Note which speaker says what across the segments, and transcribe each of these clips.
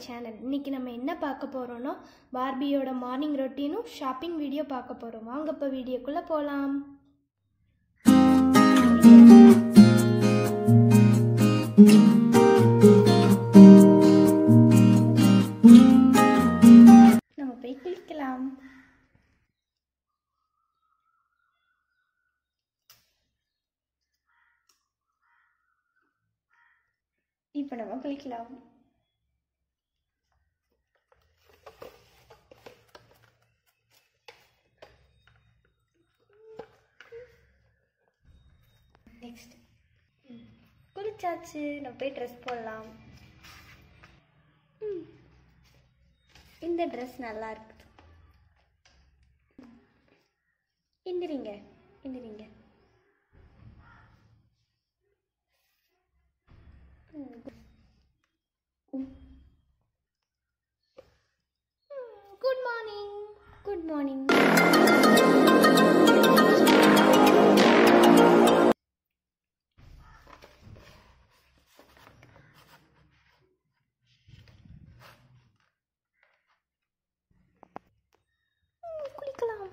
Speaker 1: Channel இன்னைக்கு நம்ம என்ன பார்க்க போகிறோன்னா பார்பியோட மார்னிங் ரொட்டீனும் ஷாப்பிங் வீடியோ பார்க்க போகிறோம் வாங்க இப்போ வீடியோக்குள்ளே போகலாம் நம்ம போய் குளிக்கலாம் இப்போ நம்ம குளிக்கலாம் நெக்ஸ்ட் குளிச்சாச்சு நம்ம போய் ட்ரெஸ் போடலாம் ம். இந்த ட்ரெஸ் நல்லா இருக்குது எந்திரிங்க எந்திரிங்க குட் மார்னிங் குட் மார்னிங் குளிக்கலாம்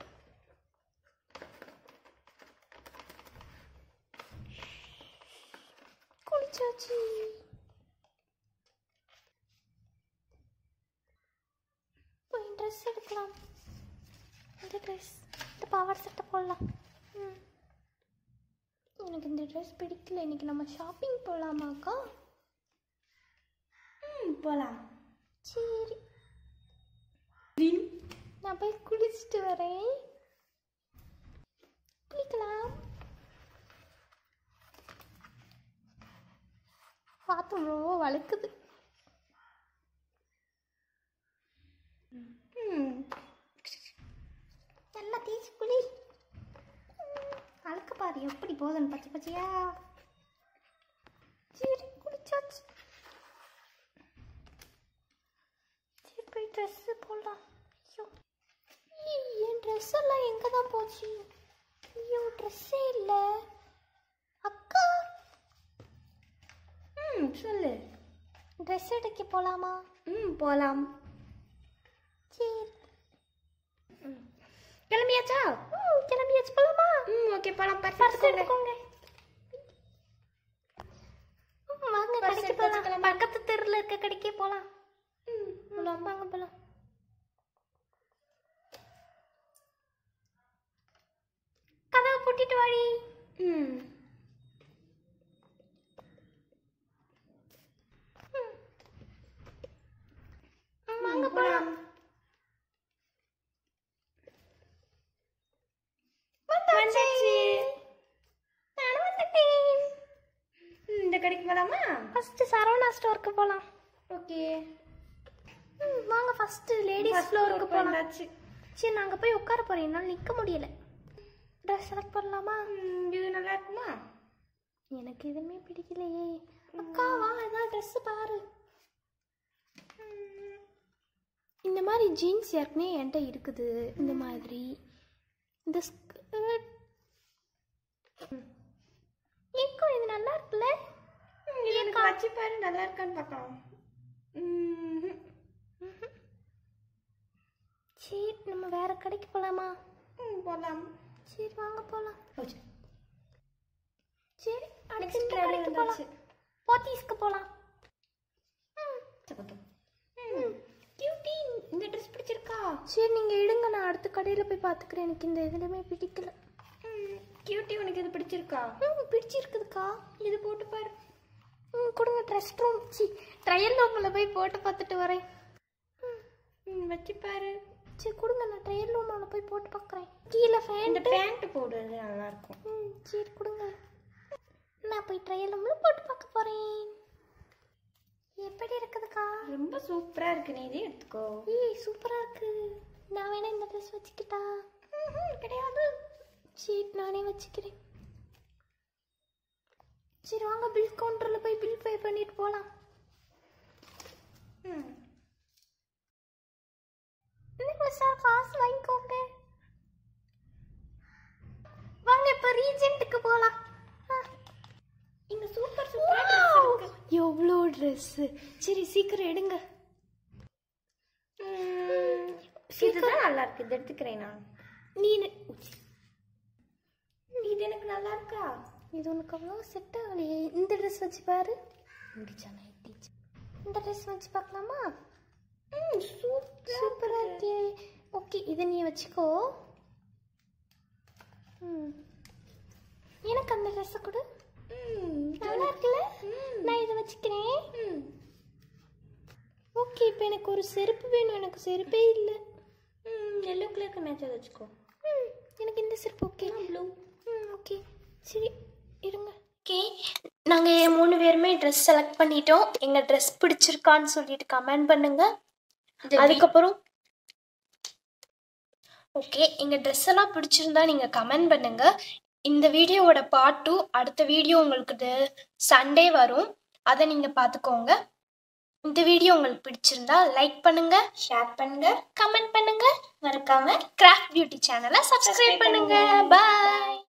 Speaker 1: குளிச்சாச்சு போய் ட்ரெஸ் எடுக்கலாம் இந்த ட்ரெஸ் இந்த பாவாடை சட்டை போடலாம் ம். எனக்கு இந்த ட்ரெஸ் பிடிக்கல இன்னைக்கு நம்ம ஷாப்பிங் போகலாமாக்கா ம் போகலாம் சரி நான் போய் குளிச்சுட்டு வரேன் குளிக்கலாம் பாத்திரம் ரொம்ப வழுக்குது ம். நல்லா தேய்ச்சி குளி ம். அழுக்கு பாரு எப்படி போதுன்னு பச்சை பச்சையா சரி குளிச்சாச்சு சரி போய் ட்ரெஸ்ஸு போடலாம் ஐயோ ஏய், என் ட்ரெஸ் எல்லாம் எங்கே தான் போச்சு ஐயோ ட்ரெஸ்ஸே இல்லை அக்கா ம் சொல்லு ட்ரெஸ் எடுக்க போகலாமா ம் போகலாம் சரி ம். கிளம்பியாச்சா ம் கிளம்பியாச்சு போகலாமா ம் ஓகே போகலாம் பர்ஸ் எடுத்துக்கோங்க ம், வாங்க கடைக்கு போகலாம் பக்கத்து தெருவில் இருக்க கடைக்கே போகலாம் ம் போகலாம் வாங்க போகலாம் கதவை பூட்டிட்டு வாடி ம் ம். வாங்க போலாம் வந்தாச்சு நானும் வந்துட்டேன் இந்த கடைக்கு போலாமா ஃபர்ஸ்ட் சரவணா ஸ்டோருக்கு போலாம் ஓகே ம் வாங்க ஃபர்ஸ்ட் லேடிஸ் ஃப்ளோருக்கு போலாம் சரி நாங்க போய் உட்கார போறோம் என்னால் நிக்க முடியல ட்ரெஸ் செலக்ட் பண்ணலாமா இது நல்லா இருக்குமா எனக்கு எதுவுமே பிடிக்கலையே அக்கா வா ஏதாவது ட்ரெஸ் பாரு ம். இந்த மாதிரி ஜீன்ஸ் ஏற்கனவே என்கிட்ட இருக்குது இந்த மாதிரி இந்த ஸ்கர்ட் ஏக்கோ இது நல்லா இருக்குல்ல எனக்கு வச்சு பாரு நல்லா இருக்கான்னு பார்க்கலாம் சரி நம்ம வேற கடைக்கு போலாமா ம் போலாம் சரி வாங்க போலாம் சரி அடுத்த இந்த கடைக்கு போலாம் போத்தீஸ்க்கு போலாம் கியூட்டி இந்த ட்ரெஸ் பிடிச்சிருக்கா சரி நீங்க எடுங்க நான் அடுத்த கடையில போய் பாத்துக்கிறேன் எனக்கு இந்த எதுலயுமே பிடிக்கல கியூட்டி உனக்கு இது பிடிச்சிருக்கா ம் பிடிச்சிருக்குதுக்கா இது போட்டு பாரு ம் கொடுங்க ட்ரெஸ் ரூம் சி ட்ரையல் ரூமில் போய் போட்டு பார்த்துட்டு வரேன் ம் வச்சு பாரு சரி கொடுங்க நான் ட்ரையல் ரூமில் போய் போட்டு பார்க்குறேன் கீழே ஃபேன் இந்த பேண்ட் போடு அது நல்லா இருக்கும் ம் சரி கொடுங்க நான் போய் ட்ரையல் ரூமில் போட்டு பார்க்க போகிறேன் எப்படி இருக்குதுக்கா
Speaker 2: ரொம்ப சூப்பரா இருக்கு நீ இதே எடுத்துக்கோ
Speaker 1: ஏய் சூப்பராக இருக்கு நான் வேணா இந்த ட்ரெஸ் வச்சுக்கிட்டா கிடையாது சரி நானே வச்சுக்கிறேன் சரி வாங்க பில் கவுண்டரில் போய் பில் பே பண்ணிட்டு போகலாம் இல்லைங்க சார் காசு வாங்கிக்கோங்க வாங்க இப்போ ரீஜென்ட்டுக்கு போகலாம்
Speaker 2: இங்க சூப்பர் சூப்பரா ட்ரெஸ் இருக்கு
Speaker 1: எவ்வளோ ட்ரெஸ்ஸு சரி சீக்கிரம் எடுங்க
Speaker 2: இதுதான் நல்லா இருக்கு இது எடுத்துக்கிறேன் நான்
Speaker 1: நீ
Speaker 2: இது எனக்கு நல்லா இருக்கா
Speaker 1: இது உனக்கு அவ்வளோ செட் ஆகலையே இந்த ட்ரெஸ் வச்சு பாரு முடிச்சா நைட்டி இந்த ட்ரெஸ் வச்சு பார்க்கலாமா
Speaker 2: ம் சூப்பர்
Speaker 1: சூப்பராக இருக்கே ஓகே இதை நீ வச்சுக்கோ ம் எனக்கு அந்த ட்ரெஸ்ஸை கொடு
Speaker 2: ம்
Speaker 1: நல்லா இருக்குல்ல நான் இதை வச்சுக்கிறேன்
Speaker 2: ம்
Speaker 1: ஓகே இப்போ எனக்கு ஒரு செருப்பு வேணும் எனக்கு செருப்பே இல்லை
Speaker 2: ம் எல்லோ கலருக்கு மேட்ச் வச்சுக்கோ
Speaker 1: ம் எனக்கு இந்த செருப்பு ஓகே
Speaker 2: ப்ளூ
Speaker 1: ம் ஓகே சரி இருங்க ஓகே நாங்கள் மூணு பேருமே ட்ரெஸ் செலக்ட் பண்ணிட்டோம் எங்கள் ட்ரெஸ் பிடிச்சிருக்கான்னு சொல்லிட்டு கமெண்ட் பண்ணுங்க அதுக்கப்புறம் ஓகே எங்கள் ட்ரெஸ் எல்லாம் பிடிச்சிருந்தா நீங்கள் கமெண்ட் பண்ணுங்க இந்த வீடியோவோட பார்ட் டூ அடுத்த வீடியோ உங்களுக்கு சண்டே வரும் அதை நீங்கள் பார்த்துக்கோங்க இந்த வீடியோ உங்களுக்கு பிடிச்சிருந்தா லைக் பண்ணுங்க
Speaker 2: ஷேர் பண்ணுங்க
Speaker 1: கமெண்ட் பண்ணுங்க
Speaker 2: மறக்காம
Speaker 1: கிராஃப்ட் பியூட்டி சேனலை சப்ஸ்கிரைப் பண்ணுங்க பாய்